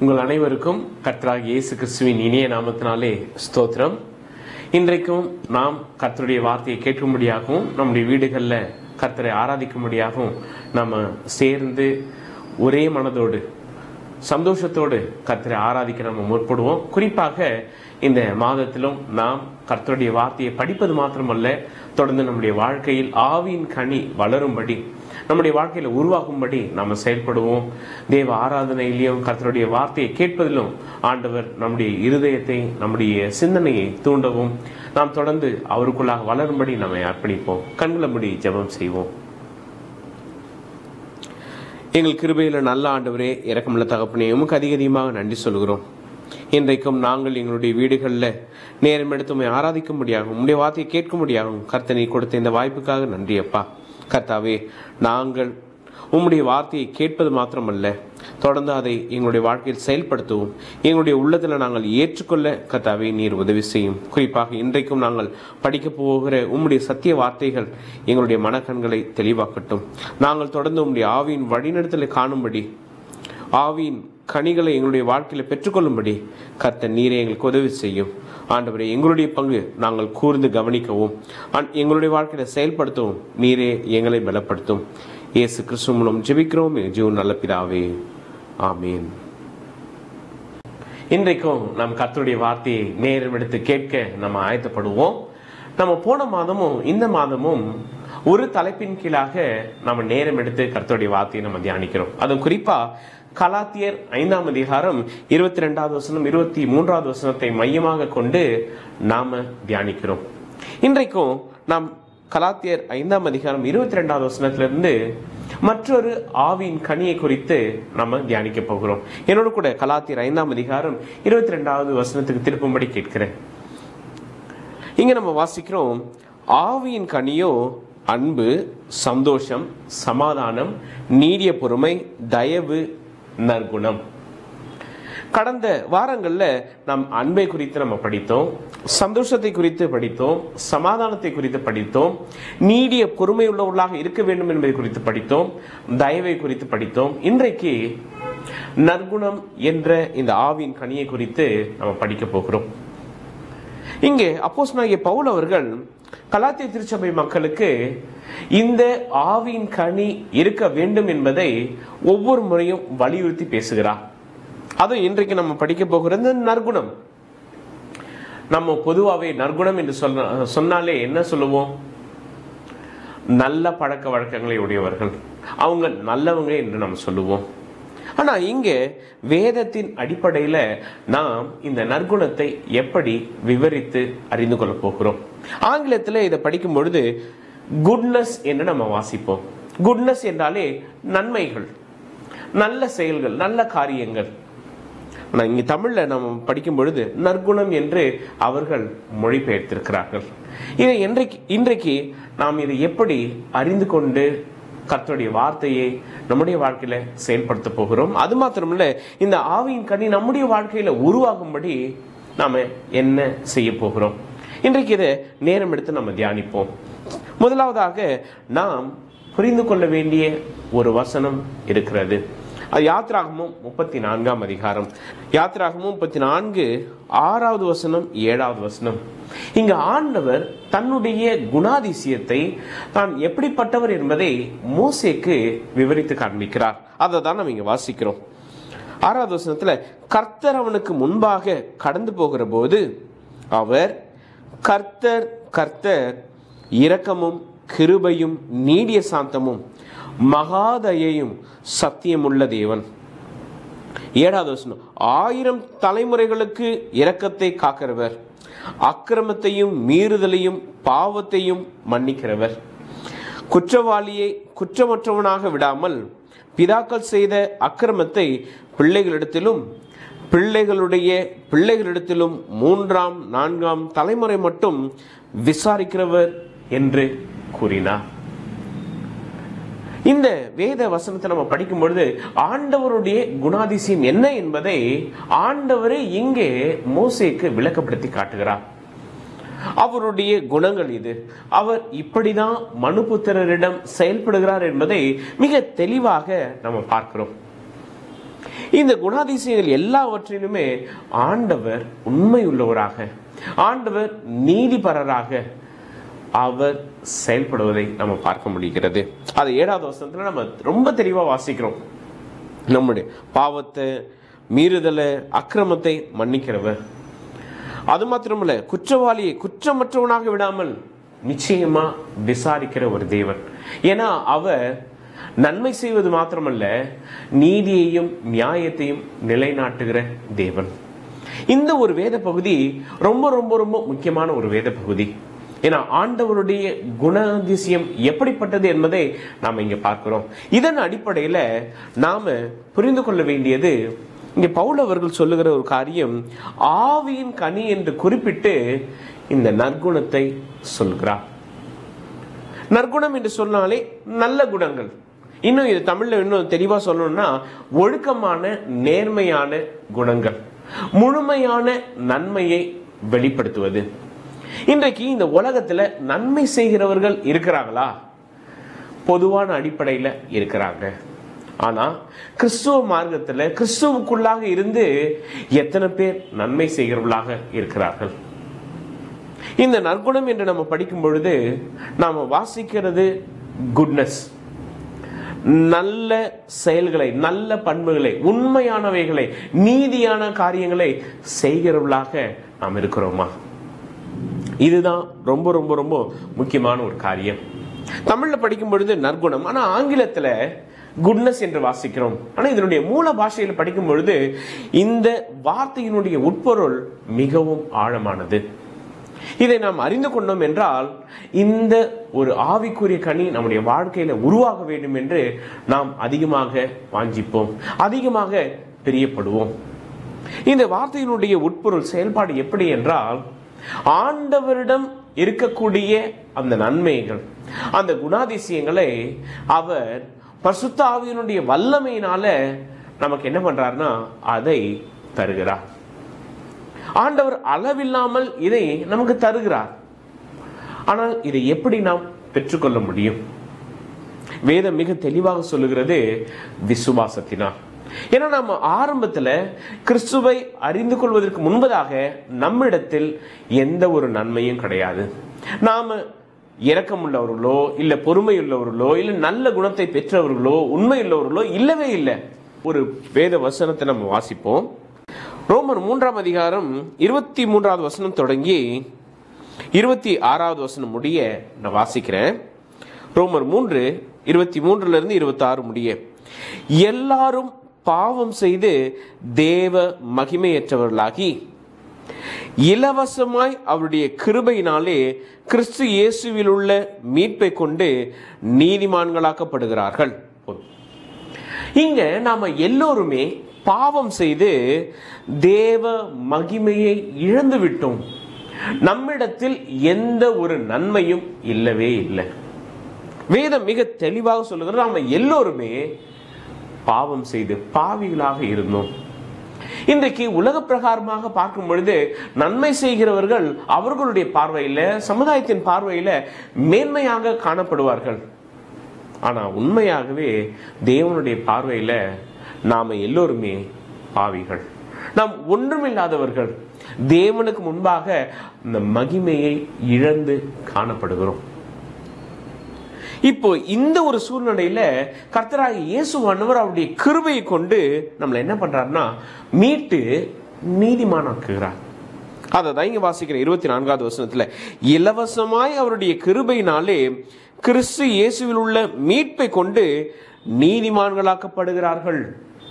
உங்கள் அனைவருக்கும் கர்த்தராக இயேசு கிறிஸ்துவின் இனிய நாமத்தினாலே ஸ்தோத்திரம் இன்றைக்கும் நாம் கர்த்தருடைய வார்த்தையை கேட்கும்படியாகவும் நம்முடைய வீடுகளில் கர்த்தரை ஆராதிக்கும்படியாகவும் நம்ம சேர்ந்து ஒரே மனதோடு சந்தோஷத்தோடு கர்த்தரை ஆராதிக்க நம்ம முற்படுவோம் குறிப்பாக இந்த மாதத்திலும் நாம் கர்த்தருடைய வார்த்தையை படிப்பது மாத்திரமல்ல தொடர்ந்து நம்முடைய வாழ்க்கையில் ஆவியின் கனி வளரும்படி நம்முடைய வாழ்க்கையில உருவாகும்படி நாம் செயல்படுவோம் தேவ ஆராதனையிலையும் கர்த்தருடைய வார்த்தையை கேட்பதிலும் ஆண்டவர் நம்முடைய இருதயத்தை நம்முடைய சிந்தனையை தூண்டவும் நாம் தொடர்ந்து அவருக்குள்ளாக வளரும்படி நம்மை அர்ப்பணிப்போம் கண்களபடி ஜெபம் செய்வோம் எங்கள் கிருபையில நல்ல ஆண்டவரே இறக்கமுள்ள தகப்பனே உமக்கு அதிக அதிகமாக நன்றி சொல்கிறோம் இன்றைக்கும் நாங்கள் எங்களுடைய வீடுகளில் நேரம் எடுத்து உம்மை ஆராதிக்கும்படியாகவும் உம்முடைய வார்த்தையை கேட்கும்படியாகவும் கர்த்தனை கொடுத்த இந்த வாய்ப்புக்காக நன்றி அப்பா கர்த்தாவே நாங்கள் உம்முடைய வார்த்தையை கேட்பது மாத்திரமல்ல தொடர்ந்து அதை எங்களுடைய வாழ்க்கையில் செயல்படுத்தவும் எங்களுடைய உள்ளத்தில் நாங்கள் ஏற்றுக்கொள்ள கர்த்தாவே நீர் உதவி செய்யும் குறிப்பாக இன்றைக்கும் நாங்கள் படிக்க போகிற உம்முடைய சத்திய வார்த்தைகள் எங்களுடைய மனக்கண்களை தெளிவாக்கட்டும் நாங்கள் தொடர்ந்து உம்முடைய ஆவியின் வழிநடத்தலை காணும்படி ஆவியின் கனிகளை எங்களுடைய வாழ்க்கையில பெற்றுக்கொள்ளும்படி கர்த்தர் நீரை எங்களுக்கு உதவி செய்யும் ஆண்டவரே எங்களுடைய பங்கு நாங்கள் கூர்ந்து கவனிக்கவும் ஆண்- எங்களுடைய வாழ்க்கையில செயல்படுத்தவும் நீரே எங்களை பலப்படுத்தும் இயேசு கிறிஸ்து மூலம் ஜெபிக்கிறோம் எங்கள் ஜீவன் நல்ல பிதாவே ஆமீன் இன்றைக்கும் நம் கர்த்தருடைய வார்த்தையை நேரம் எடுத்து கேட்க நம்ம ஆயத்தப்படுவோம் நம்ம போன மாதமும் இந்த மாதமும் ஒரு தலைப்பின் கீழாக நம்ம நேரம் எடுத்து கர்த்தருடைய வார்த்தையை நம்ம தியானிக்கிறோம் அதுவும் குறிப்பா கலாத்தியர் ஐந்தாம் அதிகாரம் இருபத்தி ரெண்டாவது வசனம் இருபத்தி மூன்றாவது வசனத்தை மையமாக கொண்டு நாம தியானிக்கிறோம் இன்றைக்கும் நாம் கலாத்தியர் ஐந்தாம் அதிகாரம் இருபத்தி ரெண்டாவது வசனத்திலிருந்து மற்றொரு ஆவியின் கனியை குறித்து நம்ம தியானிக்க போகிறோம் என்னோட கூட கலாத்தியர் ஐந்தாம் அதிகாரம் இருபத்தி ரெண்டாவது வசனத்துக்கு திருப்பும்படி கேட்கிறேன் இங்க நம்ம வாசிக்கிறோம் ஆவியின் கனியோ அன்பு சந்தோஷம் சமாதானம் நீடிய பொறுமை தயவு நற்குணம் கடந்த வாரங்கள்ல நாம் அன்பை குறித்து நம்ம படித்தோம் சந்தோஷத்தை குறித்து படித்தோம் சமாதானத்தை குறித்து படித்தோம் நீடிய பொறுமை உள்ளவர்களாக இருக்க வேண்டும் என்பதை குறித்து படித்தோம் தயவை குறித்து படித்தோம் இன்றைக்கு நற்குணம் என்ற இந்த ஆவியின் கனியை குறித்து நம்ம படிக்க போகிறோம் இங்கே அப்போஸ்தலனாகிய பவுல் அவர்கள் கலாத்திய திருச்சபை மக்களுக்கு இந்த ஆவியின் கனி இருக்க வேண்டும் என்பதை ஒவ்வொரு முறையும் வலியுறுத்தி பேசுகிறார் அதுவும் இன்றைக்கு நம்ம படிக்க போகிறது நற்குணம் நம்ம பொதுவாகவே நற்குணம் என்று சொல்ல சொன்னாலே என்ன சொல்லுவோம் நல்ல பழக்க வழக்கங்களை உடையவர்கள் அவங்க நல்லவங்க என்று நாம் சொல்லுவோம் ஆனா இங்கே வேதத்தின் அடிப்படையில நாம் இந்த நற்குணத்தை எப்படி விவரித்து அறிந்து கொள்ள போகிறோம் ஆங்கிலத்தில் இதை படிக்கும் பொழுது குட்னஸ் என்று நம்ம வாசிப்போம் குட்னஸ் என்றாலே நன்மைகள் நல்ல செயல்கள் நல்ல காரியங்கள் ஆனா இங்க தமிழ்ல நம்ம படிக்கும் பொழுது நற்குணம் என்று அவர்கள் மொழிபெயர்த்திருக்கிறார்கள் இதை இன்றைக்கு இன்றைக்கு நாம் இதை எப்படி அறிந்து கொண்டு கர்த்தருடைய வார்த்தையை நம்முடைய வாழ்க்கையில செயல்படுத்த போகிறோம் அது மாத்திரமல்ல இந்த ஆவியின் கனி நம்முடைய வாழ்க்கையில உருவாகும்படி நாம என்ன செய்ய போகிறோம் இன்றைக்கு இதை நேரம் எடுத்து நம்ம தியானிப்போம் முதலாவதாக நாம் புரிந்து கொள்ள வேண்டிய ஒரு வசனம் இருக்கிறது அது யாத்ராகமும் முப்பத்தி நான்காம் அதிகாரம் யாத்ராகமும் முப்பத்தி நான்கு ஆறாவது வசனம் ஏழாவது வசனம் இங்க ஆண்டவர் தன்னுடைய குணாதிசயத்தை தான் எப்படிப்பட்டவர் என்பதை மோசேக்கு விவரித்து காண்பிக்கிறார் அதை தான் நம்ம இங்க வாசிக்கிறோம் ஆறாவது வசனத்துல கர்த்தர் அவனுக்கு முன்பாக கடந்து போகிற போது அவர் கர்த்தர் கர்த்தர் இரக்கமும் கிருபையும் நீடிய சாந்தமும் மகாதயையும் சத்தியமுள்ள தேவன் ஏழாவது வசனம் ஆயிரம் தலைமுறைகளுக்கு இரக்கத்தை காக்கிறவர் அக்கிரமத்தையும் மீறுதலையும் பாவத்தையும் மன்னிக்கிறவர் குற்றவாளியை குற்றமற்றவனாக விடாமல் பிதாக்கள் செய்த அக்கிரமத்தை பிள்ளைகளிடத்திலும் பிள்ளைகளுடைய பிள்ளைகளிடத்திலும் மூன்றாம் நான்காம் தலைமுறை மட்டும் விசாரிக்கிறவர் என்று கூறினார் இந்த வேத வசனத்தை நம்ம படிக்கும் பொழுது ஆண்டவருடைய குணாதிசயம் என்ன என்பதை ஆண்டவரே இங்கே மோசேக்கு விளக்கப்படுத்தி காட்டுகிறார் அவருடைய குணங்கள் இது அவர் இப்படிதான் மனுபுத்திரரிடம் செயல்படுகிறார் என்பதை மிக தெளிவாக நம்ம பார்க்கிறோம் இந்த குணாதிசயங்கள் எல்லாவற்றிலுமே ஆண்டவர் உண்மை உள்ளவராக ஆண்டவர் நீதிபரராக அவர் செயல்படுவதை நம்ம பார்க்க முடிகிறது அது ஏழாவது வசனத்துல நம்ம ரொம்ப தெளிவா வாசிக்கிறோம் நம்முடைய பாவத்தை மீறுதலை அக்கிரமத்தை மன்னிக்கிறவர் அது மாத்திரமல்ல குற்றவாளியை குற்றமற்றவனாக விடாமல் நிச்சயமா விசாரிக்கிற ஒரு தேவன் ஏன்னா அவர் நன்மை செய்வது மாத்திரமல்ல நீதியையும் நியாயத்தையும் நிலைநாட்டுகிற தேவன் இந்த ஒரு வேத பகுதி ரொம்ப ரொம்ப ரொம்ப முக்கியமான ஒரு வேத பகுதி ஏன்னா ஆண்டவருடைய குணாதிசயம் எப்படிப்பட்டது என்பதை நாம் இங்க பார்க்கிறோம் இதன் அடிப்படையில நாம புரிந்து கொள்ள வேண்டியது இங்க பவுல் அவர்கள் சொல்லுகிற ஒரு காரியம் ஆவியின் கனி என்று குறிப்பிட்டு இந்த நற்குணத்தை சொல்கிறார் நற்குணம் என்று சொன்னாலே நல்ல குணங்கள் இன்னும் இது தமிழ்ல இன்னும் தெளிவா சொல்லணும்னா ஒழுக்கமான நேர்மையான குணங்கள் முழுமையான நன்மையை வெளிப்படுத்துவது இன்றைக்கு இந்த உலகத்துல நன்மை செய்கிறவர்கள் இருக்கிறாங்களா பொதுவான அடிப்படையில இருக்கிறாங்க ஆனா கிறிஸ்துவ மார்க்கத்துல கிறிஸ்துவுக்குள்ளாக இருந்து எத்தனை பேர் நன்மை செய்கிறவர்களாக இருக்கிறார்கள் இந்த நற்குணம் என்று நம்ம படிக்கும் பொழுது நாம வாசிக்கிறது குட்னஸ் நல்ல செயல்களை நல்ல பண்புகளை உண்மையானவைகளை நீதியான காரியங்களை செய்கிறவர்களாக நாம் இருக்கிறோமா இதுதான் ரொம்ப ரொம்ப ரொம்ப முக்கியமான ஒரு காரியம் தமிழ்ல படிக்கும் பொழுது நற்குணம் ஆனா ஆங்கிலத்துல குட்னஸ் என்று வாசிக்கிறோம் ஆனா இதனுடைய மூல பாஷையில் படிக்கும் பொழுது இந்த வார்த்தையினுடைய உட்பொருள் மிகவும் ஆழமானது இதை நாம் அறிந்து கொண்டோம் என்றால் இந்த ஒரு ஆவிக்குரிய கனி நம்முடைய வாழ்க்கையில உருவாக வேண்டும் என்று நாம் அதிகமாக வாஞ்சிப்போம் அதிகமாக பிரியப்படுவோம் இந்த வார்த்தையினுடைய உட்பொருள் செயல்பாடு எப்படி என்றால் ஆண்டவரிடம் இருக்கக்கூடிய அந்த நன்மைகள் அந்த குணாதிசயங்களை அவர் பசுத்த ஆவியினுடைய வல்லமையினால நமக்கு என்ன பண்றாருன்னா அதை தருகிறார் ஆண்டவர் அளவில்லாமல் இதை நமக்கு தருகிறார் ஆனால் இதை எப்படி நாம் பெற்றுக்கொள்ள முடியும் வேதம் மிக தெளிவாக சொல்லுகிறது விசுவாசத்தினால் ஏன்னா நம்ம ஆரம்பத்துல கிறிஸ்துவை அறிந்து கொள்வதற்கு முன்பதாக நம்மிடத்தில் எந்த ஒரு நன்மையும் கிடையாது நாம இரக்கம் உள்ளவர்களோ இல்ல பொறுமை உள்ளவர்களோ இல்ல நல்ல குணத்தை பெற்றவர்களோ உண்மை உள்ளவர்களோ இல்லவே இல்லை ஒரு வேத வசனத்தை நம்ம வாசிப்போம் ரோமர் மூன்றாம் அதிகாரம் இருபத்தி மூன்றாவது வசனம் தொடங்கி இருபத்தி ஆறாவது வசனம் முடிய நான் வாசிக்கிறேன் ரோமர் மூன்று இருபத்தி மூன்றுல இருந்து இருபத்தி ஆறு முடிய எல்லாரும் பாவம் செய்து தேவ மகிமையற்றவர்களாகி இலவசமாய் அவருடைய கிருபையினாலே கிறிஸ்து இயேசுவில் உள்ள மீட்பை கொண்டு நீதிமான்களாக்கப்படுகிறார்கள் இங்க நாம எல்லோருமே பாவம் செய்து தேவ மகிமையை இழந்து விட்டோம் நம்மிடத்தில் எந்த ஒரு நன்மையும் இல்லவே இல்லை வேதம் மிக தெளிவாக சொல்லுகிறது நாம எல்லோருமே பாவம் செய்து பாவிகளாக இருந்தோம் இன்றைக்கு உலக பிரகாரமாக பார்க்கும் பொழுது நன்மை செய்கிறவர்கள் அவர்களுடைய பார்வையில சமுதாயத்தின் பார்வையில மேன்மையாக காணப்படுவார்கள் ஆனா உண்மையாகவே தேவனுடைய பார்வையில நாம எல்லோருமே பாவிகள் நாம் ஒன்றுமில்லாதவர்கள் தேவனுக்கு முன்பாக இந்த மகிமையை இழந்து காணப்படுகிறோம் இப்போ இந்த ஒரு சூழ்நிலையில கர்த்தராக இயேசுவானவர் அவருடைய கிருபையை கொண்டு நம்மளை என்ன பண்றாருன்னா மீட்டு நீதிமானாக்குகிறார் அதை தான் இங்க வாசிக்கிறேன் இருபத்தி நான்காவது வசனத்துல இலவசமாய் அவருடைய கிருபையினாலே கிறிஸ்து இயேசுவில் உள்ள மீட்பை கொண்டு நீதிமான்களாக்கப்படுகிறார்கள்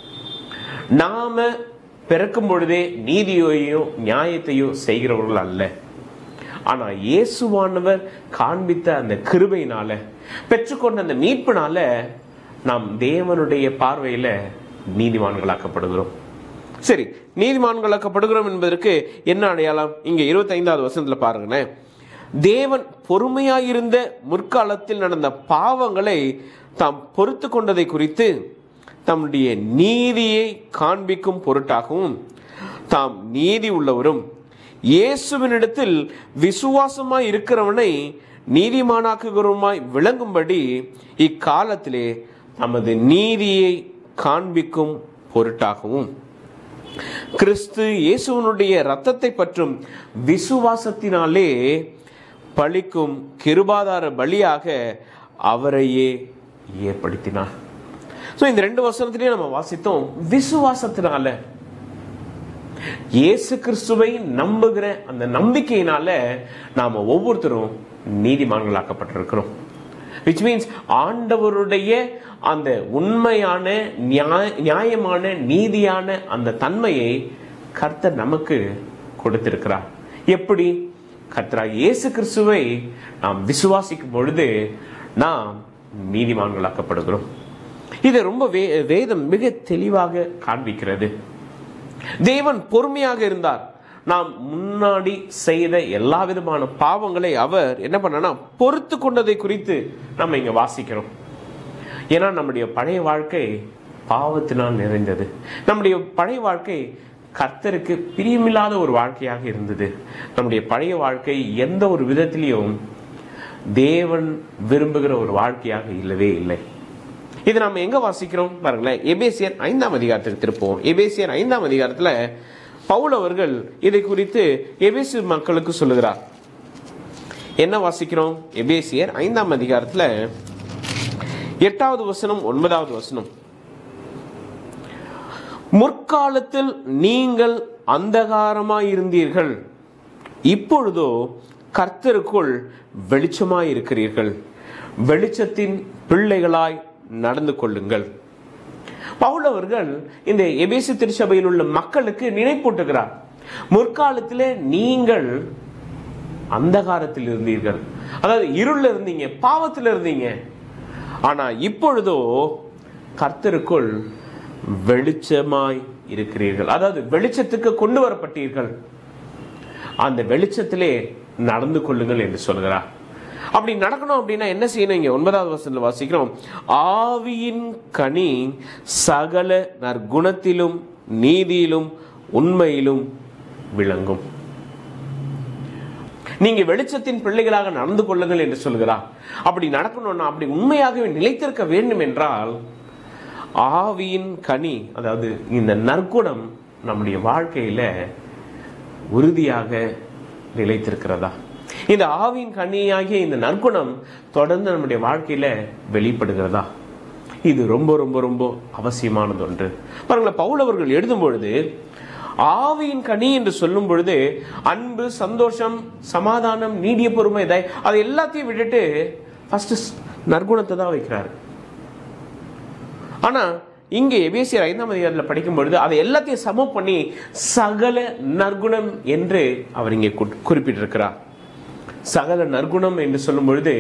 நாம பிறக்கும் பொழுதே நீதியையோ நியாயத்தையோ செய்கிறவர்கள் அல்ல ஆனா இயேசுவானவர் காண்பித்த அந்த கிருபையினால பெற்றுக்கொண்ட அந்த மீட்பினால நாம் தேவனுடைய பார்வையில நீதிமான்களாக்கப்படுகிறோம் சரி நீதிமான்களாக்கப்படுகிறோம் என்பதற்கு என்ன அடையாளம் இங்க இருபத்தி ஐந்தாவது வசனத்துல பாருங்களேன் தேவன் பொறுமையாயிருந்த முற்காலத்தில் நடந்த பாவங்களை தாம் பொறுத்து கொண்டதை குறித்து தம்முடைய நீதியை காண்பிக்கும் பொருட்டாகவும் தாம் நீதி உள்ளவரும் இயேசுவினிடத்தில் விசுவாசமாய் இருக்கிறவனை நீதிமானாக்குகிறவமாய் விளங்கும்படி இக்காலத்திலே தமது நீதியை காண்பிக்கும் பொருட்டாகவும் கிறிஸ்து இயேசுவனுடைய இரத்தத்தை பற்றும் விசுவாசத்தினாலே பழிக்கும் கிருபாதார பலியாக அவரையே ஏற்படுத்தினார் ஸோ இந்த ரெண்டு வசனத்திலையும் நம்ம வாசித்தோம் விசுவாசத்தினால இயேசு கிறிஸ்துவை நம்புகிற அந்த நம்பிக்கையினால நாம ஒவ்வொருத்தரும் நீதிமான்களாக்கப்பட்டிருக்கிறோம் விச் மீன்ஸ் ஆண்டவருடைய அந்த உண்மையான நியாய- நியாயமான நீதியான அந்த தன்மையை கர்த்தர் நமக்கு கொடுத்திருக்கிறார் எப்படி கர்த்தரா இயேசு கிறிஸ்துவை நாம் விசுவாசிக்கும் பொழுது நாம் நீதிமான்களாக்கப்படுகிறோம் இது ரொம்ப வே- வேதம் மிக தெளிவாக காண்பிக்கிறது தேவன் பொறுமையாக இருந்தார் நாம் முன்னாடி செய்த எல்லா விதமான பாவங்களை அவர் என்ன பண்ணனா பொறுத்து கொண்டதை குறித்து நம்ம இங்க வாசிக்கிறோம் ஏன்னா நம்முடைய பழைய வாழ்க்கை பாவத்தினால் நிறைந்தது நம்முடைய பழைய வாழ்க்கை கர்த்தருக்கு பிரியமில்லாத ஒரு வாழ்க்கையாக இருந்தது நம்முடைய பழைய வாழ்க்கை எந்த ஒரு விதத்திலையும் தேவன் விரும்புகிற ஒரு வாழ்க்கையாக இல்லவே இல்லை இது நாம எங்க வாசிக்கிறோம் பாருங்களேன் எபேசியர் ஐந்தாம் அதிகாரத்துக்கு திருப்போம் எபேசியர் ஐந்தாம் அதிகாரத்துல பவுல் அவர்கள் இதை குறித்து எபேசு மக்களுக்கு சொல்லுகிறார் என்ன வாசிக்கிறோம் எபேசியர் ஐந்தாம் அதிகாரத்துல எட்டாவது வசனம் ஒன்பதாவது வசனம் முற்காலத்தில் நீங்கள் அந்தகாரமாயிருந்தீர்கள் இப்பொழுதோ கர்த்தருக்குள் வெளிச்சமாயிருக்கிறீர்கள் வெளிச்சத்தின் பிள்ளைகளாய் நடந்து கொள்ளுங்கள் பவுல் அவர்கள் இந்த எபேசு திருச்சபையில் உள்ள மக்களுக்கு நினைப்பூட்டுகிறார் முற்காலத்திலே நீங்கள் அந்தகாரத்தில் இருந்தீர்கள் அதாவது இருள்ல இருந்தீங்க பாவத்தில் இருந்தீங்க ஆனா இப்பொழுதோ கர்த்தருக்குள் வெளிச்சமாய் இருக்கிறீர்கள் அதாவது வெளிச்சத்துக்கு கொண்டு வரப்பட்டீர்கள் அந்த வெளிச்சத்திலே நடந்து கொள்ளுங்கள் என்று சொல்கிறார் அப்படி நடக்கணும் அப்படின்னா என்ன செய்யணும் இங்க ஒன்பதாவது வசனத்தில் வாசிக்கிறோம் ஆவியின் கனி சகல நற்குணத்திலும் நீதியிலும் உண்மையிலும் விளங்கும் நீங்க வெளிச்சத்தின் பிள்ளைகளாக நடந்து கொள்ளுங்கள் என்று சொல்கிறார் அப்படி நடக்கணும்னா அப்படி உண்மையாகவே நிலைத்திருக்க வேண்டும் என்றால் ஆவியின் கனி அதாவது இந்த நற்குணம் நம்முடைய வாழ்க்கையில உறுதியாக நிலைத்திருக்கிறதா இந்த ஆவியின் கனியாகிய இந்த நற்குணம் தொடர்ந்து நம்முடைய வாழ்க்கையில வெளிப்படுகிறதா இது ரொம்ப ரொம்ப ரொம்ப அவசியமானது ஒன்று பாருங்களேன் பவுல் அவர்கள் எழுதும் பொழுது ஆவியின் கனி என்று சொல்லும் பொழுது அன்பு சந்தோஷம் சமாதானம் நீடிய பொறுமை தயை அது எல்லாத்தையும் விட்டுட்டு ஃபர்ஸ்ட் நற்குணத்தை தான் வைக்கிறாரு ஆனா இங்கே எபேசியர் ஐந்தாம் அதிகாரத்தில் படிக்கும் பொழுது அதை எல்லாத்தையும் சமம் பண்ணி சகல நற்குணம் என்று அவர் இங்கே குறி- குறிப்பிட்டிருக்கிறார் சகல நற்குணம் என்று சொல்லும் பொழுது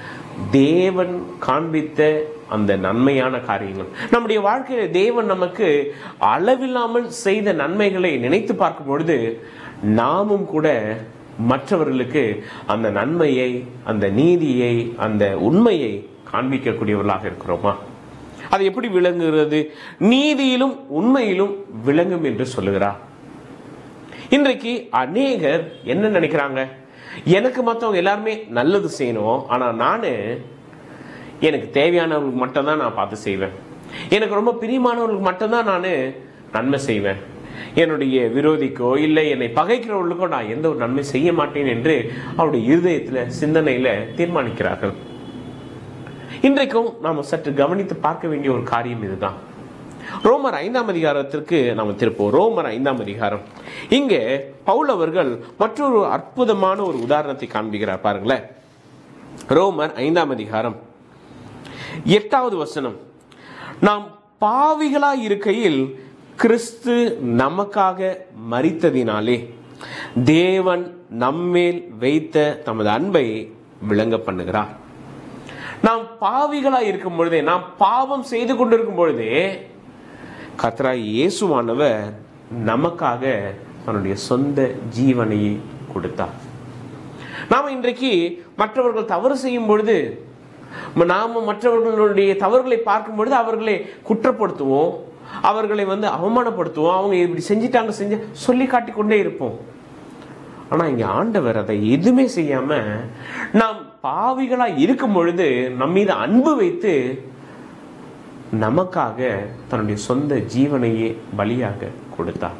தேவன் காண்பித்த அந்த நன்மையான காரியங்கள் நம்முடைய வாழ்க்கையில தேவன் நமக்கு அளவில்லாமல் செய்த நன்மைகளை நினைத்து பார்க்கும் பொழுது நாமும் கூட மற்றவர்களுக்கு அந்த நன்மையை அந்த நீதியை அந்த உண்மையை காண்பிக்கக்கூடியவர்களாக இருக்கிறோமா அது எப்படி விளங்குகிறது நீதியிலும் உண்மையிலும் விளங்கும் என்று சொல்லுகிறார் இன்றைக்கு அநேகர் என்ன நினைக்கிறாங்க எனக்கு மற்றவங்க எல்லாருமே நல்லது செய்யணும் ஆனா நானு எனக்கு தேவையானவர்களுக்கு மட்டும்தான் நான் பார்த்து செய்வேன் எனக்கு ரொம்ப பிரியமானவர்களுக்கு மட்டும்தான் நான் நன்மை செய்வேன் என்னுடைய விரோதிக்கோ இல்லை என்னை பகைக்கிறவர்களுக்கோ நான் எந்த ஒரு நன்மை செய்ய மாட்டேன் என்று அவருடைய இருதயத்துல சிந்தனையில தீர்மானிக்கிறார்கள் இன்றைக்கும் நாம சற்று கவனித்து பார்க்க வேண்டிய ஒரு காரியம் இதுதான் ரோமர் ஐந்தாம் அதிகாரத்திற்கு நாம திருப்போம் ரோமர் ஐந்தாம் அதிகாரம் இங்கே பவுல் அவர்கள் மற்றொரு அற்புதமான ஒரு உதாரணத்தை காண்பிக்கிறார் பாருங்களேன் ரோமர் ஐந்தாம் அதிகாரம் எட்டாவது வசனம் நாம் பாவிகளாய் இருக்கையில் கிறிஸ்து நமக்காக மரித்ததினாலே தேவன் நம்மேல் வைத்த தமது அன்பை விளங்க பண்ணுகிறார் நாம் பாவிகளாய் இருக்கும் பொழுதே நாம் பாவம் செய்து கொண்டிருக்கும் பொழுதே கர்த்தராய் இயேசுவானவர் நமக்காக தன்னுடைய சொந்த ஜீவனையை கொடுத்தார் நாம இன்றைக்கு மற்றவர்கள் தவறு செய்யும் பொழுது நாம மற்றவர்களுடைய தவறுகளை பார்க்கும் பொழுது அவர்களை குற்றப்படுத்துவோம் அவர்களை வந்து அவமானப்படுத்துவோம் அவங்க இப்படி செஞ்சிட்டாங்க செஞ்ச சொல்லி காட்டிக்கொண்டே இருப்போம் ஆனா இங்க ஆண்டவர் அதை எதுவுமே செய்யாம நாம் பாவிகளா இருக்கும் பொழுது நம் மீது அன்பு வைத்து நமக்காக தன்னுடைய சொந்த ஜீவனையே பலியாக கொடுத்தார்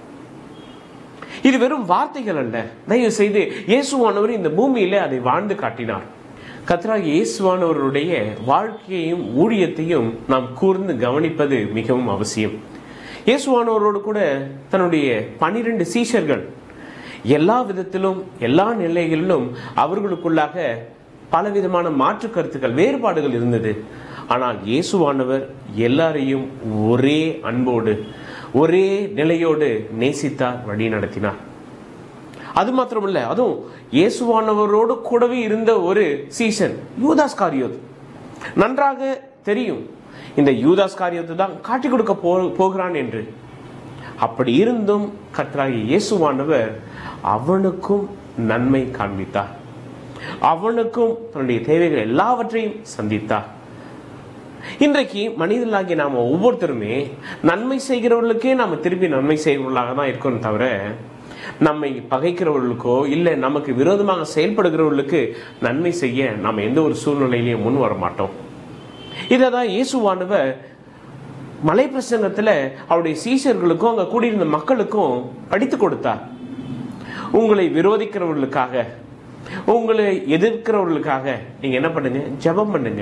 இது வெறும் வார்த்தைகள் அல்ல தயவு செய்து இயேசுவானவர் இந்த பூமியில அதை வாழ்ந்து காட்டினார் கத்ராக இயேசுவானவருடைய வாழ்க்கையையும் ஊழியத்தையும் நாம் கூர்ந்து கவனிப்பது மிகவும் அவசியம் இயேசுவானவரோடு கூட தன்னுடைய பனிரெண்டு சீஷர்கள் எல்லா விதத்திலும் எல்லா நிலைகளிலும் அவர்களுக்குள்ளாக பலவிதமான மாற்று கருத்துக்கள் வேறுபாடுகள் இருந்தது ஆனால் இயேசுவானவர் எல்லாரையும் ஒரே அன்போடு ஒரே நிலையோடு நேசித்தார் வழி நடத்தினார் அது மாத்திரமல்ல அதுவும் இயேசுவானவரோடு கூடவே இருந்த ஒரு சீசன் யூதாஸ் காரியோத் நன்றாக தெரியும் இந்த யூதாஸ் காரியத்தை தான் காட்டி கொடுக்க போ போகிறான் என்று அப்படி இருந்தும் கர்த்தராகிய இயேசுவானவர் அவனுக்கும் நன்மை காண்பித்தார் அவனுக்கும் தன்னுடைய தேவைகள் எல்லாவற்றையும் சந்தித்தார் இன்றைக்கு மனிதர்களாகிய நாம ஒவ்வொருத்தருமே நன்மை செய்கிறவர்களுக்கே நாம திருப்பி நன்மை செய்கிறவர்களாக தான் இருக்கணும் தவிர நம்மை பகைக்கிறவர்களுக்கோ இல்லை நமக்கு விரோதமாக செயல்படுகிறவர்களுக்கு நன்மை செய்ய நாம் எந்த ஒரு சூழ்நிலையிலையும் முன் வர மாட்டோம் இதை தான் இயேசுவானவர் மலை பிரசங்கத்தில் அவருடைய சீஷர்களுக்கும் அங்கே கூடியிருந்த மக்களுக்கும் படித்து கொடுத்தார் உங்களை விரோதிக்கிறவர்களுக்காக உங்களை எதிர்க்கிறவர்களுக்காக நீங்க என்ன பண்ணுங்க ஜெபம் பண்ணுங்க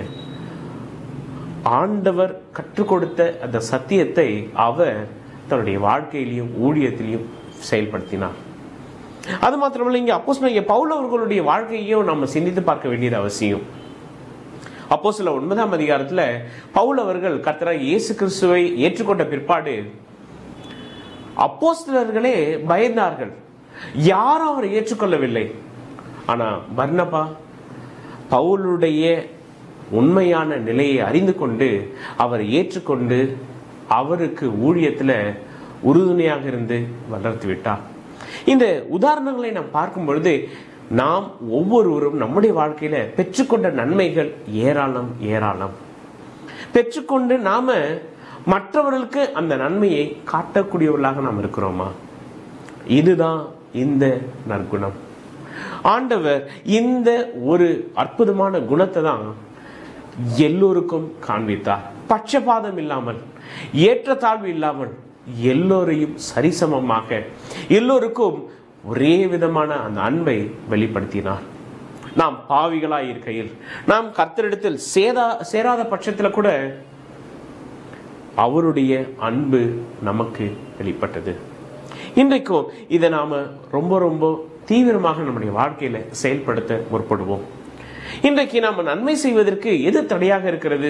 ஆண்டவர் கற்றுக் கொடுத்த அந்த சத்தியத்தை அவர் தன்னுடைய வாழ்க்கையிலையும் ஊழியத்திலையும் செயல்படுத்தினார் அது மாத்திரமல்ல இங்க அப்போஸ் பவுல் அவர்களுடைய வாழ்க்கையையும் நம்ம சிந்தித்து பார்க்க வேண்டியது அவசியம் அப்போ சில ஒன்பதாம் அதிகாரத்துல பவுல் அவர்கள் கர்த்தராக இயேசு கிறிஸ்துவை ஏற்றுக்கொண்ட பிற்பாடு அப்போஸ்தலர்களே பயந்தார்கள் யாரும் அவரை ஏற்றுக்கொள்ளவில்லை ஆனா பர்னபா பவுலுடைய உண்மையான நிலையை அறிந்து கொண்டு அவரை ஏற்றுக்கொண்டு அவருக்கு ஊழியத்துல உறுதுணையாக இருந்து வளர்த்து விட்டார் இந்த உதாரணங்களை நாம் பார்க்கும் பொழுது நாம் ஒவ்வொருவரும் நம்முடைய வாழ்க்கையில பெற்றுக்கொண்ட நன்மைகள் ஏராளம் ஏராளம் பெற்றுக்கொண்டு நாம மற்றவர்களுக்கு அந்த நன்மையை காட்டக்கூடியவர்களாக நாம் இருக்கிறோமா இதுதான் இந்த நற்குணம் ஆண்டவர் இந்த ஒரு அற்புதமான குணத்தை தான் எல்லோருக்கும் காண்பித்தார் பட்சபாதம் இல்லாமல் ஏற்றத்தாழ்வு இல்லாமல் எல்லோரையும் சரிசமமாக எல்லோருக்கும் ஒரே விதமான அந்த அன்பை வெளிப்படுத்தினார் நாம் பாவிகளாய் இருக்கையில் நாம் கர்த்தரிடத்தில் சேதா சேராத பட்சத்தில் கூட அவருடைய அன்பு நமக்கு வெளிப்பட்டது இன்றைக்கும் இதை நாம ரொம்ப ரொம்ப தீவிரமாக நம்முடைய வாழ்க்கையில செயல்படுத்த முற்படுவோம் இன்றைக்கு நாம நன்மை செய்வதற்கு எது தடையாக இருக்கிறது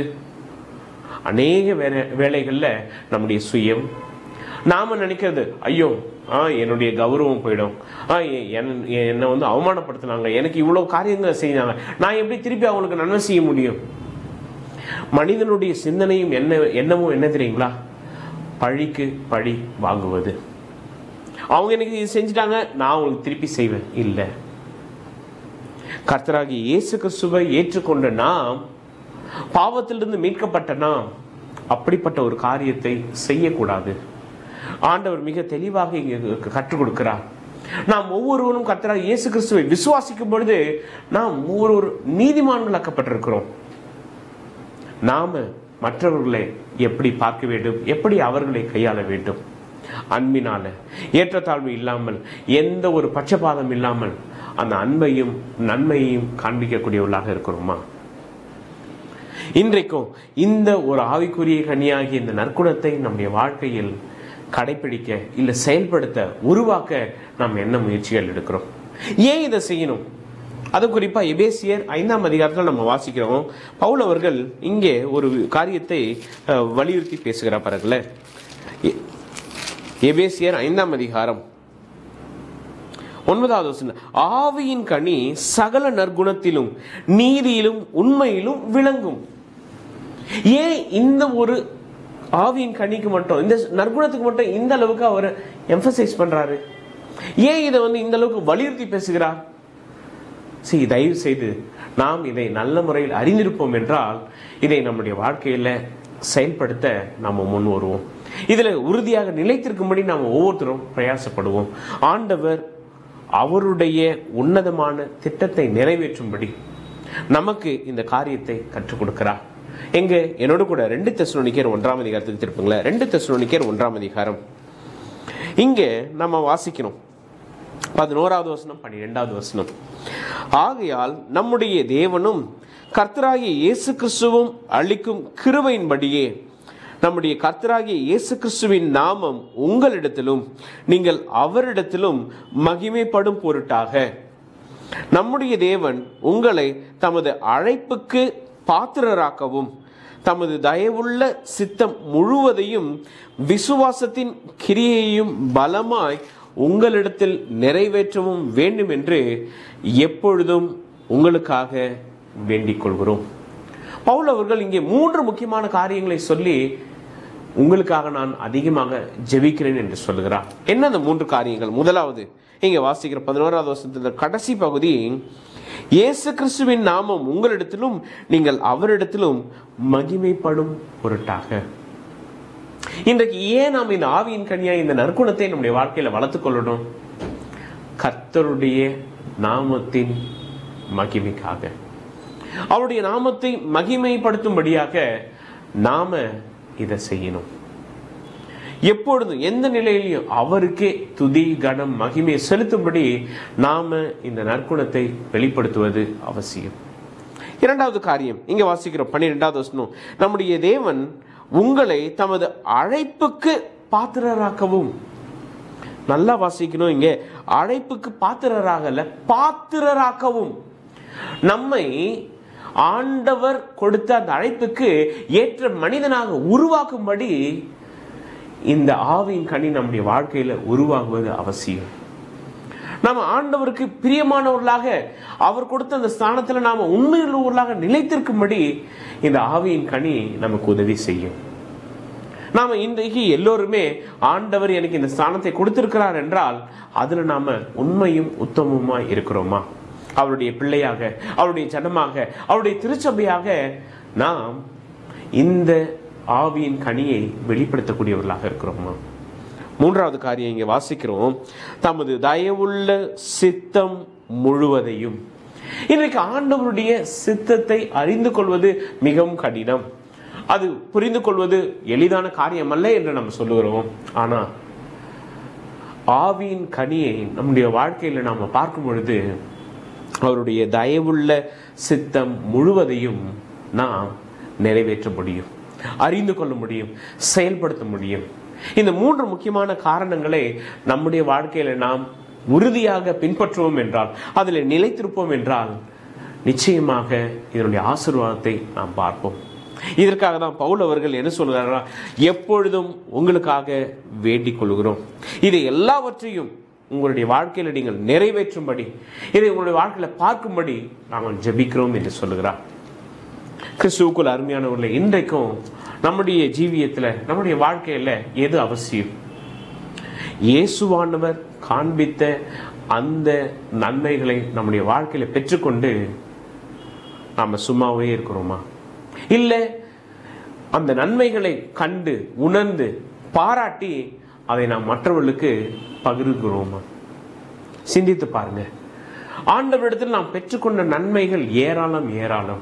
அநேக வேலை வேலைகள்ல நம்முடைய சுயம் நாம நினைக்கிறது ஐயோ ஆ என்னுடைய கௌரவம் போயிடும் ஆ எ- என்- என்னை வந்து அவமானப்படுத்தினாங்க எனக்கு இவ்வளவு காரியங்கள் செஞ்சாங்க நான் எப்படி திருப்பி அவங்களுக்கு நன்மை செய்ய முடியும் மனிதனுடைய சிந்தனையும் என்ன எண்ணமும் என்ன தெரியுங்களா பழிக்கு பழி வாங்குவது அவங்க எனக்கு இது செஞ்சுட்டாங்க நான் அவங்களுக்கு திருப்பி செய்வேன் இல்லை கர்த்தராகி இயேசு கிறிஸ்துவை ஏற்றுக்கொண்ட நாம் பாவத்திலிருந்து மீட்கப்பட்ட நாம் அப்படிப்பட்ட ஒரு காரியத்தை செய்யக்கூடாது ஆண்டவர் மிக தெளிவாக இங்கே கற்றுக் கொடுக்கிறார் நாம் ஒவ்வொருவரும் கர்த்தராக இயேசு கிறிஸ்துவை விசுவாசிக்கும் பொழுது நாம் ஒவ்வொரு நீதிமான்களாக்கப்பட்டிருக்கிறோம் நாம மற்றவர்களை எப்படி பார்க்க வேண்டும் எப்படி அவர்களை கையாள வேண்டும் அன்பினால ஏற்றத்தாழ்வு இல்லாமல் எந்த ஒரு பட்சபாதம் இல்லாமல் அந்த அன்பையும் நன்மையையும் காண்பிக்கக்கூடியவர்களாக இருக்கிறோமா இன்றைக்கும் இந்த ஒரு ஆவிக்குரிய கனியாகிய இந்த நற்குணத்தை நம்முடைய வாழ்க்கையில் கடைபிடிக்க இல்ல செயல்படுத்த உருவாக்க நாம் என்ன முயற்சிகள் எடுக்கிறோம் ஏன் இதை செய்யணும் அது குறிப்பா எபேசியர் ஐந்தாம் அதிகாரத்தில் நம்ம வாசிக்கிறோம் பவுல் அவர்கள் இங்கே ஒரு காரியத்தை அஹ், வலியுறுத்தி பேசுகிறார் பாருங்களேன் எ- எபேசியர் ஐந்தாம் அதிகாரம் ஒன்பதாவது வசனம் ஆவியின் கனி சகல நற்குணத்திலும் நீதியிலும் உண்மையிலும் விளங்கும் ஏன் இந்த ஒரு ஆவியின் கனிக்கு மட்டும் இந்த நற்குணத்துக்கு மட்டும் இந்த அளவுக்கு அவர் எம்பசைஸ் பண்றாரு ஏன் இதை வந்து இந்த அளவுக்கு வலியுறுத்தி பேசுகிறார் சரி தயவு செய்து நாம் இதை நல்ல முறையில் அறிந்திருப்போம் என்றால் இதை நம்முடைய வாழ்க்கையில செயல்படுத்த நாம் முன் வருவோம் இதுல உறுதியாக நிலைத்திருக்கும்படி நாம் ஒவ்வொருத்தரும் பிரயாசப்படுவோம் ஆண்டவர் அவருடைய உன்னதமான திட்டத்தை நிறைவேற்றும்படி நமக்கு இந்த காரியத்தை கற்றுக் கொடுக்கிறார் எங்க என்னோட கூட ரெண்டு தெசலோனிக்கர் ஒன்றாம் அதிகாரத்துக்கு திருப்புங்களேன் ரெண்டு தெசலோனிக்கர் ஒன்றாம் அதிகாரம் இங்கே நம்ம வாசிக்கிறோம் பதினோராவது வசனம் பன்னிரெண்டாவது வசனம் ஆகையால் நம்முடைய தேவனும் கர்த்தராகிய இயேசு கிறிஸ்துவும் அளிக்கும் கிருபையின்படியே நம்முடைய கர்த்தராகிய இயேசு கிறிஸ்துவின் நாமம் உங்களிடத்திலும் நீங்கள் அவரிடத்திலும் மகிமைப்படும் பொருட்டாக நம்முடைய தேவன் உங்களை தமது அழைப்புக்கு பாத்திரராக்கவும் தமது தயவுள்ள சித்தம் முழுவதையும் விசுவாசத்தின் கிரியையும் பலமாய் உங்களிடத்தில் நிறைவேற்றவும் வேண்டும் என்று எப்பொழுதும் உங்களுக்காக வேண்டிக் கொள்கிறோம் பவுல் அவர்கள் இங்கே மூன்று முக்கியமான காரியங்களை சொல்லி உங்களுக்காக நான் அதிகமாக ஜெபிக்கிறேன் என்று சொல்லுகிறார் என்ன அந்த மூன்று காரியங்கள் முதலாவது இங்க வாசிக்கிற பதினோராவது வருஷத்துல கடைசி பகுதி இயேசு கிறிஸ்துவின் நாமம் உங்களிடத்திலும் நீங்கள் அவரிடத்திலும் மகிமைப்படும் பொருட்டாக இன்றைக்கு ஏன் நாம் இந்த ஆவியின் கனியா இந்த நற்குணத்தை நம்முடைய வாழ்க்கையில வளர்த்துக் கொள்ளணும் கர்த்தருடைய நாமத்தின் மகிமைக்காக அவருடைய நாமத்தை மகிமைப்படுத்தும்படியாக நாம இதை செய்யணும் எப்பொழுதும் எந்த நிலையிலையும் அவருக்கே துதி கனம் மகிமையை செலுத்தும்படி நாம இந்த நற்குணத்தை வெளிப்படுத்துவது அவசியம் இரண்டாவது காரியம் இங்க வாசிக்கிற பன்னிரெண்டாவது வசனம் நம்முடைய தேவன் உங்களை தமது அழைப்புக்கு பாத்திரராக்கவும் நல்லா வாசிக்கணும் இங்க அழைப்புக்கு பாத்திரராகல பாத்திரராக்கவும் நம்மை ஆண்டவர் கொடுத்த அந்த அழைப்புக்கு ஏற்ற மனிதனாக உருவாக்கும்படி இந்த ஆவியின் கனி நம்முடைய வாழ்க்கையில உருவாகுவது அவசியம் நாம ஆண்டவருக்கு பிரியமானவர்களாக அவர் கொடுத்த அந்த ஸ்தானத்துல நாம உண்மையுள்ளவர்களாக நிலைத்திருக்கும்படி இந்த ஆவியின் கனி நமக்கு உதவி செய்யும் நாம இன்றைக்கு எல்லோருமே ஆண்டவர் எனக்கு இந்த ஸ்தானத்தை கொடுத்திருக்கிறார் என்றால் அதுல நாம உண்மையும் உத்தமமா இருக்கிறோமா அவருடைய பிள்ளையாக அவருடைய ஜனமாக அவருடைய திருச்சபையாக நாம் இந்த ஆவியின் கனியை வெளிப்படுத்தக்கூடியவர்களாக இருக்கிறோமா மூன்றாவது காரியம் இங்க வாசிக்கிறோம் தமது தயவுள்ள சித்தம் முழுவதையும் இன்றைக்கு ஆண்டவருடைய சித்தத்தை அறிந்து கொள்வது மிகவும் கடினம் அது புரிந்து கொள்வது எளிதான காரியம் அல்ல என்று நம்ம சொல்லுகிறோம் ஆனா ஆவியின் கனியை நம்முடைய வாழ்க்கையில நாம பார்க்கும் பொழுது அவருடைய தயவுள்ள சித்தம் முழுவதையும் நாம் நிறைவேற்ற முடியும் அறிந்து கொள்ள முடியும் செயல்படுத்த முடியும் இந்த மூன்று முக்கியமான காரணங்களை நம்முடைய வாழ்க்கையில நாம் உறுதியாக பின்பற்றுவோம் என்றால் அதில் நிலைத்திருப்போம் என்றால் நிச்சயமாக இதனுடைய ஆசீர்வாதத்தை நாம் பார்ப்போம் இதற்காக தான் பவுல் அவர்கள் என்ன சொல்கிறாரா எப்பொழுதும் உங்களுக்காக வேண்டிக் கொள்கிறோம் இதை எல்லாவற்றையும் உங்களுடைய வாழ்க்கையில நீங்கள் நிறைவேற்றும்படி இதை உங்களுடைய வாழ்க்கையில பார்க்கும்படி நாங்கள் ஜெபிக்கிறோம் என்று சொல்லுகிறார் கிறிஸ்துவுக்குள் அருமையானவர்களே இன்றைக்கும் நம்முடைய ஜீவியத்துல நம்முடைய வாழ்க்கையில எது அவசியம் இயேசுவானவர் காண்பித்த அந்த நன்மைகளை நம்முடைய வாழ்க்கையில பெற்றுக்கொண்டு நாம சும்மாவே இருக்கிறோமா இல்ல அந்த நன்மைகளை கண்டு உணர்ந்து பாராட்டி அதை நாம் மற்றவர்களுக்கு பகிர்கிறோமா சிந்தித்து பாருங்க ஆண்டவரிடத்தில் நாம் பெற்றுக்கொண்ட நன்மைகள் ஏராளம் ஏராளம்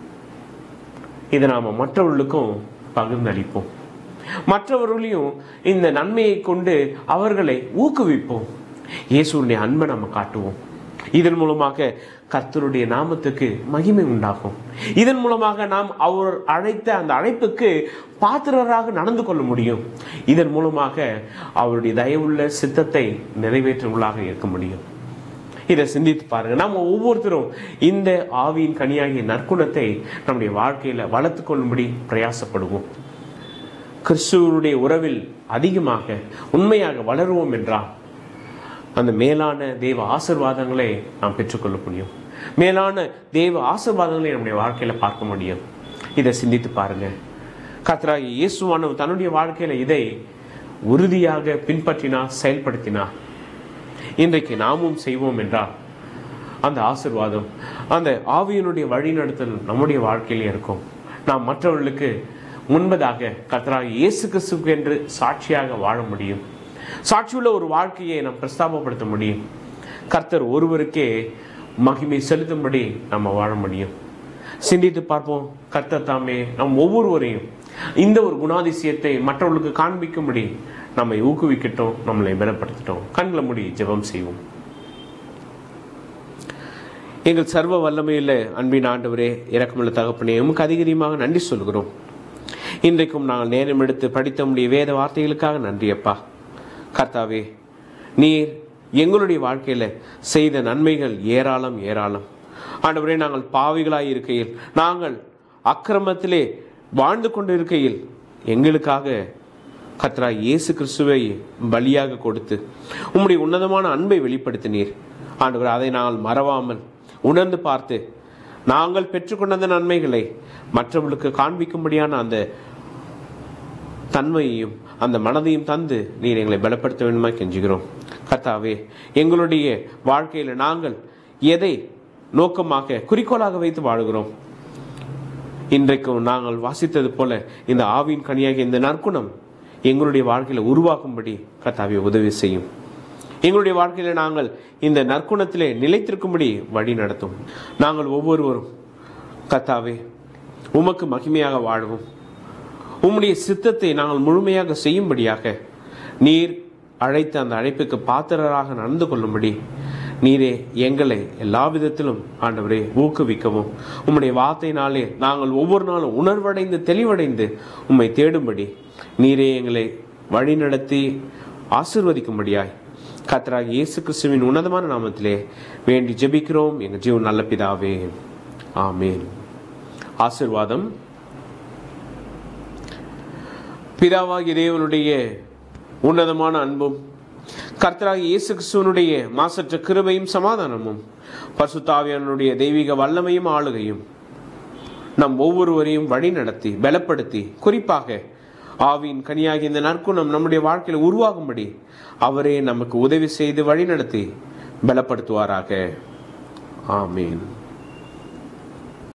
இதை நாம மற்றவர்களுக்கும் பகிர்ந்தளிப்போம் மற்றவர்களையும் இந்த நன்மையை கொண்டு அவர்களை ஊக்குவிப்போம் இயேசுடைய அன்பை நம்ம காட்டுவோம் இதன் மூலமாக கர்த்தருடைய நாமத்துக்கு மகிமை உண்டாகும் இதன் மூலமாக நாம் அவர் அழைத்த அந்த அழைப்புக்கு பாத்திரராக நடந்து கொள்ள முடியும் இதன் மூலமாக அவருடைய தயவுள்ள சித்தத்தை நிறைவேற்றவர்களாக இருக்க முடியும் இதை சிந்தித்து பாருங்க நம்ம ஒவ்வொருத்தரும் இந்த ஆவியின் கனியாகிய நற்குணத்தை நம்முடைய வாழ்க்கையில வளர்த்து கொள்ளும்படி பிரயாசப்படுவோம் கிறிஸ்துவனுடைய உறவில் அதிகமாக உண்மையாக வளருவோம் என்றால் அந்த மேலான தெய்வ ஆசிர்வாதங்களை நாம் பெற்றுக்கொள்ள முடியும் மேலான தெய்வ ஆசிர்வாதங்களை நம்முடைய வாழ்க்கையில பார்க்க முடியும் இதை சிந்தித்து பாருங்க கத்ராகி இயேசுவானவர் தன்னுடைய வாழ்க்கையில இதை உறுதியாக பின்பற்றினார் செயல்படுத்தினார் இன்றைக்கு நாமும் செய்வோம் என்றால் அந்த ஆசிர்வாதம் அந்த ஆவியனுடைய வழிநடத்தல் நம்முடைய வாழ்க்கையிலே இருக்கும் நாம் மற்றவர்களுக்கு முன்பதாக கர்த்தராக இயேசு கிறிஸ்துக்கு என்று சாட்சியாக வாழ முடியும் சாட்சியுள்ள ஒரு வாழ்க்கையை நாம் பிரஸ்தாபப்படுத்த முடியும் கர்த்தர் ஒருவருக்கே மகிமை செலுத்தும்படி நம்ம வாழ முடியும் சிந்தித்து பார்ப்போம் கர்த்தர் தாமே நம் ஒவ்வொருவரையும் இந்த ஒரு குணாதிசயத்தை மற்றவர்களுக்கு காண்பிக்கும்படி நம்மை ஊக்குவிக்கட்டும் நம்மளை பலப்படுத்தட்டும் கண்களை மூடி ஜெபம் செய்வோம் எங்கள் சர்வ வல்லமையுள்ள அன்பின் ஆண்டவரே இறக்கமுள்ள தகப்பனே உமக்கு அதிகமாக நன்றி சொல்கிறோம் இன்றைக்கும் நாங்கள் நேரம் எடுத்து படித்த முடிய வேத வார்த்தைகளுக்காக நன்றி அப்பா கர்த்தாவே நீர் எங்களுடைய வாழ்க்கையில செய்த நன்மைகள் ஏராளம் ஏராளம் ஆண்டவரே நாங்கள் பாவிகளாய் இருக்கையில் நாங்கள் அக்கிரமத்திலே வாழ்ந்து கொண்டு இருக்கையில் எங்களுக்காக கத்ரா இயேசு கிறிஸ்துவை பலியாக கொடுத்து உம்முடைய உன்னதமான அன்பை வெளிப்படுத்தினீர் ஆண்டவர் அதை நாங்கள் மறவாமல் உணர்ந்து பார்த்து நாங்கள் பெற்றுக்கொண்ட அந்த நன்மைகளை மற்றவர்களுக்கு காண்பிக்கும்படியான அந்த தன்மையையும் அந்த மனதையும் தந்து நீர் எங்களை பலப்படுத்த வேண்டுமா கெஞ்சுகிறோம் கர்த்தாவே எங்களுடைய வாழ்க்கையில நாங்கள் எதை நோக்கமாக குறிக்கோளாக வைத்து வாழுகிறோம் இன்றைக்கும் நாங்கள் வாசித்தது போல இந்த ஆவின் கனியாகிய இந்த நற்குணம் எங்களுடைய வாழ்க்கையில உருவாக்கும்படி கர்த்தாவே உதவி செய்யும் எங்களுடைய வாழ்க்கையில நாங்கள் இந்த நற்குணத்திலே நிலைத்திருக்கும்படி வழி நடத்தும் நாங்கள் ஒவ்வொருவரும் கர்த்தாவே உமக்கு மகிமையாக வாழவும் உம்முடைய சித்தத்தை நாங்கள் முழுமையாக செய்யும்படியாக நீர் அழைத்த அந்த அழைப்புக்கு பாத்திரராக நடந்து கொள்ளும்படி நீரே எங்களை எல்லா விதத்திலும் ஆண்டவரே ஊக்குவிக்கவும் உம்முடைய வார்த்தையினாலே நாங்கள் ஒவ்வொரு நாளும் உணர்வடைந்து தெளிவடைந்து உம்மை தேடும்படி நீரே எங்களை வழிநடத்தி ஆசிர்வதிக்கும்படியாய் கத்தராக இயேசு கிறிஸ்துவின் உன்னதமான நாமத்திலே வேண்டி ஜெபிக்கிறோம் எங்கள் ஜீவன் நல்ல பிதாவே ஆமேன் ஆசிர்வாதம் பிதாவாகிய தேவனுடைய உன்னதமான அன்பும் கர்த்தராகிய இயேசு கிறிஸ்துவனுடைய மாசற்ற கிருபையும் சமாதானமும் பசுத்தாவியனுடைய தெய்வீக வல்லமையும் ஆளுகையும் நம் ஒவ்வொருவரையும் வழி நடத்தி பலப்படுத்தி குறிப்பாக ஆவியின் கனியாகிய இந்த நற்குணம் நம்முடைய வாழ்க்கையில் உருவாகும்படி அவரே நமக்கு உதவி செய்து வழி நடத்தி பலப்படுத்துவாராக ஆமீன்